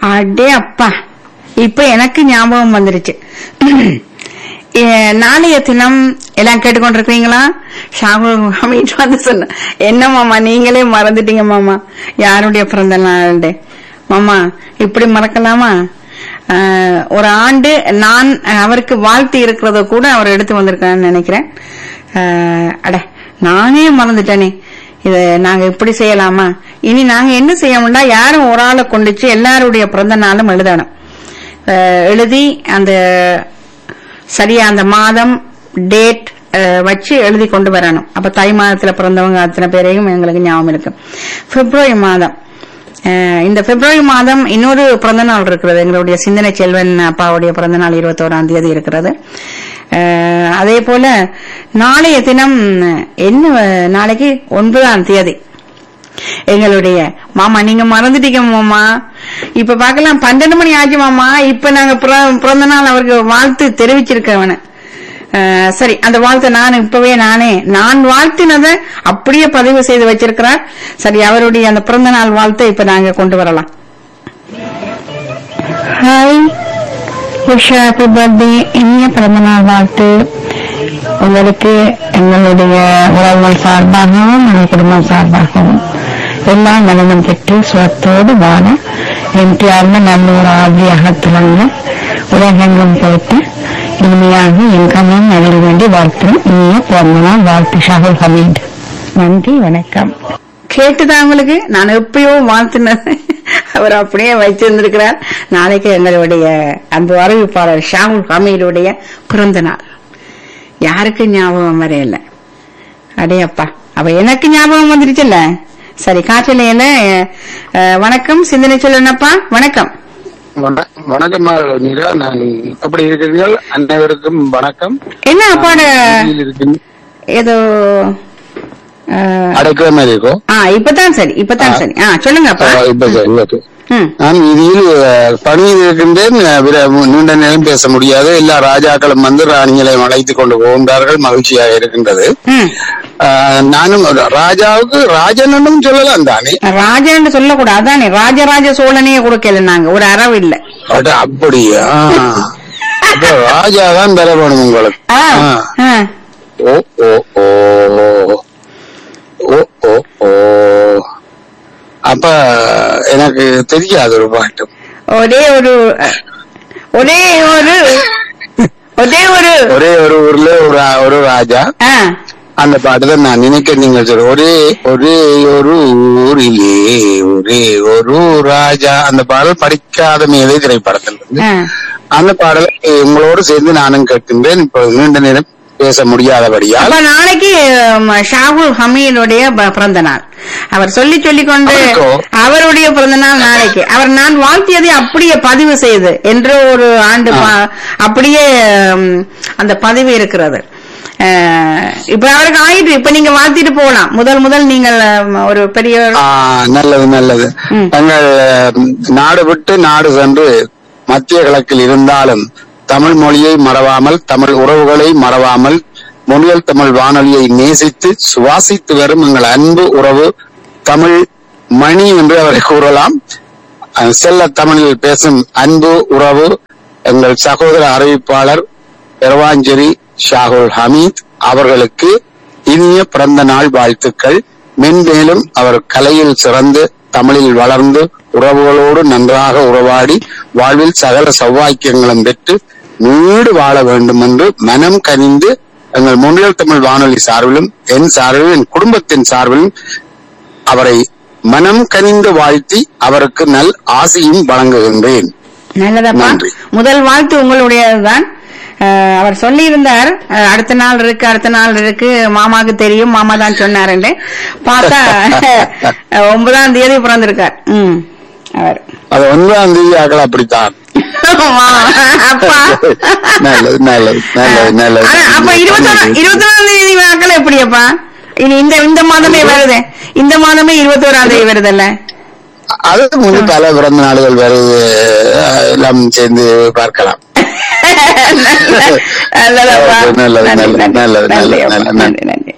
அடே அப்பா இப்ப எனக்கு ஞாபகம் வந்துருச்சு ஏ, நாளைய தினம் எல்லாம் கேட்டுக்கொண்டிருக்கீங்களா ஷாகுல் ஹமீத் வந்து சொன்ன என்ன மாமா நீங்களே மறந்துட்டீங்க மாமா யாருடைய பிறந்த நாள் மாமா இப்படி மறக்கலாமா ஆஹ், ஒரு ஆண்டு நான் அவருக்கு வாழ்த்து இருக்கிறத கூட அவர் எடுத்து வந்திருக்கான்னு நினைக்கிறேன் ஆஹ், அட நானே மறந்துட்டேனே இத நாங்க இப்படி செய்யலாமா இனி நாங்க என்ன செய்யணும்னா யாரும் ஒரு ஆளை கொண்டுச்சு எல்லாருடைய பிறந்த நாளும் எழுதணும் அஹ் எழுதி அந்த சரியா அந்த மாதம் டேட் வச்சு எழுதி கொண்டு வரணும் அப்ப தை மாதத்துல பிறந்தவங்க அத்தனை பேரையும் எங்களுக்கு ஞாபகம் இருக்கு பிப்ரவரி மாதம் அஹ் இந்த பிப்ரவரி மாதம் இன்னொரு பிறந்த நாள் இருக்கிறது எங்களுடைய சிந்தனை செல்வன் அப்பாவுடைய பிறந்த நாள் இருபத்தோராம் தேதி இருக்கிறது அஹ் அதே போல நாளைய தினம் என்ன அஹ், நாளைக்கு ஒன்பதாம் தேதி எங்களுடைய மாமா நீங்க மறந்துட்டீங்க மாமா இப்ப பார்க்கலாம் பன்னெண்டு மணி ஆச்சு மாமா இப்ப நாங்க பிற- பிறந்த நாள் அவருக்கு வாழ்த்து தெரிவிச்சிருக்கவன சரி அந்த வாழ்த்தை நான் இப்பவே நானே நான் வாழ்த்தினதை அப்படியே பதிவு செய்து வச்சிருக்கிறார் சரி அவருடைய அந்த பிறந்த நாள் வாழ்த்தை இப்ப நாங்க கொண்டு வரலாம் ஹாய் உஷா ஹாப்பி பர்த்டே இனிய பிறந்தநாள் வாழ்த்து உங்களுக்கு எங்களுடைய உறவுகள் சார்பாகவும் எங்கள் குடும்பம் சார்பாகவும் எல்லாம் நலனும் பெற்று சுகத்தோடு வாழ எம்டிஆர்ல நல்ல ஒரு ஆவியாக திறந்து உலகெங்கும் போட்டு இனிமையாக எங்கமும் நகர வேண்டி வாழ்த்தும் இனிய பிறந்தநாள் வாழ்த்து ஷாகுல் ஹமீத் நன்றி வணக்கம் கேட்டுதான் உங்களுக்கு நான் எப்பயோ வாழ்த்துனது அவர் அப்படியே வைத்திருந்திருக்கிறார் நாளைக்கு எங்களுடைய அந்த அறிவிப்பாளர் ஷாகுல் ஹமீதுடைய பிறந்த நாள் யாருக்கு ஞாபகம் வரையில அடே அப்பா அவ எனக்கு ஞாபகம் வந்துருச்சுல்ல சரி காற்றிலையில அஹ், வணக்கம் சிந்தனை சொல்லணப்பா வணக்கம் வண- வணக்கம் நீரா நான் எப்படி இருக்கிறீர்கள் அனைவருக்கும் வணக்கம் என்ன அப்பாட வீட்டில் இருக்கும் ஏதோ அஹ், அடைக்கிற மாதிரி இருக்கும் ஆ இப்பதான் சரி இப்பதான் ஆ. சரி ஆ சொல்லுங்க அப்பா ஆ, இப்ப சரி, ஓகே. ம் நான் வீதியில் அஹ், பணியில் இருக்கின்றேன் அஹ், விர- நீண்ட நேரம் பேச முடியாது எல்லா ராஜாக்களும் வந்து ராணிகளையும் அழைத்துக் கொண்டு போகின்றார்கள் மகிழ்ச்சியாக இருக்கின்றது ம் அஹ், நானும் ஒரு ராஜாவுக்கு ராஜனும் சொல்லலாம் தானே ராஜன்னு சொல்லக்கூடாது அதானே ராஜராஜ சோழனையே கொடுக்கல நாங்க ஒரு அரவு இல்ல அட, அப்படியா அப்ப ராஜா தான் பெற வேணும் உங்களுக்கு ஆ, ஆ. ஆ. ஓ ஓ ஓ ஓ ஓ ஓ அப்ப எனக்கு தெரியாது ஒரு பாட்டு ஒரே ஒரு ஒரே ஒரு ஒரே ஒரு ஒரே ஒரு ஊர்ல ஒரு ஒரு ராஜா ஆ, அந்த பாட்டு தான் நான் நினைக்க நீங்க சொல்ற ஒரே ஒரே ஒரு ஊரிலே ஒரே ஒரு ராஜா அந்த பாடல் படிக்காத மேலே திரைப்படத்தில் இருந்து ஆ. அந்த பாடலை உங்களோடு சேர்ந்து நானும் கேட்கின்றேன் இப்போ நீண்ட நேரம் பேச முடியாதபடியால் அப்ப நாளைக்கு ம், ஷாகுல் ஹமீதுடைய ப- பிறந்த நாள் அவர் சொல்லி சொல்லி கொண்டு அவருக்கோ? அவருடைய பிறந்த நாள் நாளைக்கு அவர் நான் வாழ்த்தியதை அப்படியே பதிவு செய்து என்று ஒரு ஆண்டு பா- அப்படியே ம், அந்த பதிவு இருக்கிறது அஹ், இப்ப அவருக்கு ஆயிட்டு இப்ப நீங்க வாழ்த்திட்டு போகலாம் முதல் முதல் நீங்கள் ம், ஒரு பெரிய ஆ, நல்லது நல்லது ம். எங்கள் ம், நாடு விட்டு நாடு சென்று மத்திய கிழக்கில் இருந்தாலும் தமிழ் மொழியை மறவாமல் தமிழ் உறவுகளை மறவாமல் மொழியல் தமிழ் வானொலியை நேசித்து சுவாசித்து வரும் எங்கள் அன்பு உறவு தமிழ் மணி என்று அவரை கூறலாம் அஹ், செல்ல தமிழில் பேசும் அன்பு உறவு எங்கள் சகோதர அறிவிப்பாளர் எரவாஞ்சேரி ஷாகுல் ஹமீத் அவர்களுக்கு இனிய பிறந்த நாள் வாழ்த்துக்கள் மென்மேலும் அவர் கலையில் சிறந்து தமிழில் வளர்ந்து உறவுகளோடு நன்றாக உறவாடி வாழ்வில் சகல சௌவாக்கியங்களும் பெற்று நீடு வாழ வேண்டும் என்று மனம் கனிந்து எங்கள் முன்னில் தமிழ் வானொலி சார்பிலும் என் சார்பிலும் என் குடும்பத்தின் சார்பிலும் அவரை மனம் கனிந்து வாழ்த்தி அவருக்கு நல் ஆசையும் வழங்குகின்றேன் நல்லதப்பா நன்றி. முதல் வாழ்த்து உங்களுடையதுதான் அஹ், அவர் சொல்லி இருந்தார் அடுத்த நாள் இருக்கு அடுத்த நாள் இருக்கு மாமாக்கு தெரியும் மாமா தான் சொன்னாருன்னு பார்த்தா அஹ், ஒன்பதாம் தேதி பிறந்திருக்கார் ம் அவர் அது ஒன்பதாம் தேதி ஆகல அப்படித்தான் ஆமா, அப்பா நல்லது நல்லது நல்லது நல்லது ஆனா, அப்ப இருபத்தொன்னு இருபத்தொன்னாம் தேதி வாக்கல எப்படியப்பா இனி இந்த இந்த மாதமே வருது இந்த மாதமே இருபத்தோராம் தேதி வருதுல்ல அது முன்பு பல பிறந்த நாடுகள் வருது அஹ், எல்லாம் சேர்ந்து பார்க்கலாம் நல்லதப்பா நல்லது, நன்றி, நல்லது, நன்றி, நல்லது, நன்றி, நல்லது, அப்பா. நல்லது, நன்றி நன்றி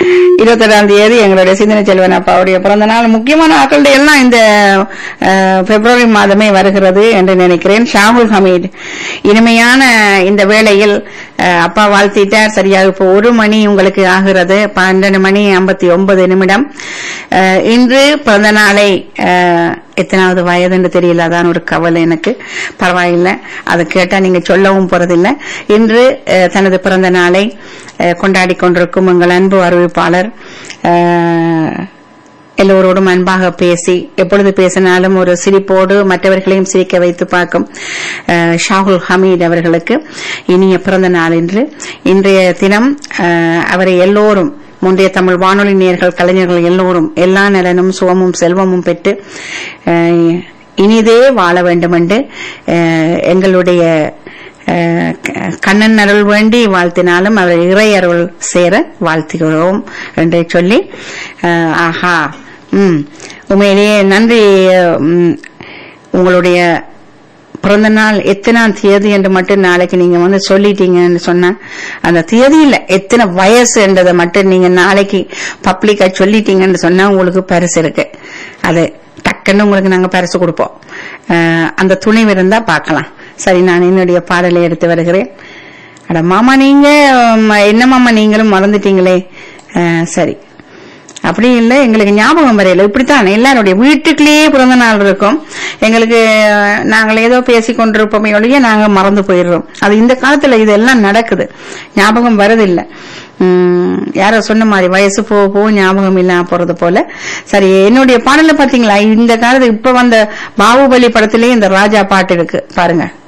இருபத்தெட்டாம் தேதி எங்களுடைய சிந்தனை செல்வன் அப்பாவுடைய பிறந்த நாள் முக்கியமான ஆட்களுடைய எல்லாம் இந்த அஹ், பிப்ரவரி மாதமே வருகிறது என்று நினைக்கிறேன் ஷாகுல் ஹமீத் இனிமையான இந்த வேளையில் அஹ், அப்பா வாழ்த்திட்டார் சரியாக இப்போ ஒரு மணி உங்களுக்கு ஆகிறது பன்னெண்டு மணி ஐம்பத்தி ஒன்பது நிமிடம் அஹ், இன்று பிறந்த நாளை அஹ், எத்தனாவது வயதுன்னு தெரியல அதான் ஒரு கவலை எனக்கு பரவாயில்லை அதை கேட்டா நீங்க சொல்லவும் போறதில்லை இன்று அஹ், தனது பிறந்த நாளை அஹ், கொண்டாடி கொண்டிருக்கும் எங்கள் அன்பு அறிவிப்பாளர் அஹ், எல்லோரோடும் அன்பாக பேசி எப்பொழுது பேசினாலும் ஒரு சிரிப்போடு மற்றவர்களையும் சிரிக்க வைத்து பார்க்கும் அஹ், ஷாகுல் ஹமீத் அவர்களுக்கு இனிய பிறந்த நாள் இன்று இன்றைய தினம் அஹ், அவரை எல்லோரும் முந்தைய தமிழ் வானொலி நேயர்கள் கலைஞர்கள் எல்லோரும் எல்லா நலனும் சுகமும் செல்வமும் பெற்று அஹ், இனிதே வாழ வேண்டும் என்று அஹ், எங்களுடைய அஹ், க- கண்ணன் அருள் வேண்டி வாழ்த்தினாலும் அவர் இறை அருள் சேர வாழ்த்துகிறோம் என்று சொல்லி அஹ், ஆஹா ம் உண்மையிலேயே நன்றி ம், உங்களுடைய பிறந்த நாள் எத்தனாம் தேதி என்று மட்டும் நாளைக்கு நீங்க வந்து சொல்லிட்டீங்கன்னு சொன்னா அந்த தேதி இல்ல எத்தனை வயசு என்றதை மட்டும் நீங்க நாளைக்கு பப்ளிக்கா சொல்லிட்டீங்கன்னு சொன்னா உங்களுக்கு பரிசு இருக்கு அது டக்குன்னு உங்களுக்கு நாங்க பரிசு கொடுப்போம் அஹ், அந்த துணிவு இருந்தா பார்க்கலாம் சரி நான் என்னுடைய பாடலை எடுத்து வருகிறேன் அட மாமா நீங்க உம், என்ன மாமா நீங்களும் மறந்துட்டீங்களே அஹ், சரி அப்படி இல்லை எங்களுக்கு ஞாபகம் வரையில இப்படித்தான் எல்லாருடைய வீட்டுக்குள்ளேயே பிறந்த நாள் இருக்கும் எங்களுக்கு அஹ், நாங்கள் ஏதோ பேசி கொண்டிருப்போமே ஒழிய நாங்க மறந்து போயிடுறோம் அது இந்த காலத்துல இதெல்லாம் நடக்குது ஞாபகம் வரதில்லை உம், யாரோ சொன்ன மாதிரி வயசு போக போக ஞாபகம் இல்லாம போறது போல சரி என்னுடைய பாடல பாத்தீங்களா இந்த காலத்து இப்ப வந்த பாகுபலி படத்திலேயே இந்த ராஜா பாட்டு இருக்கு பாருங்க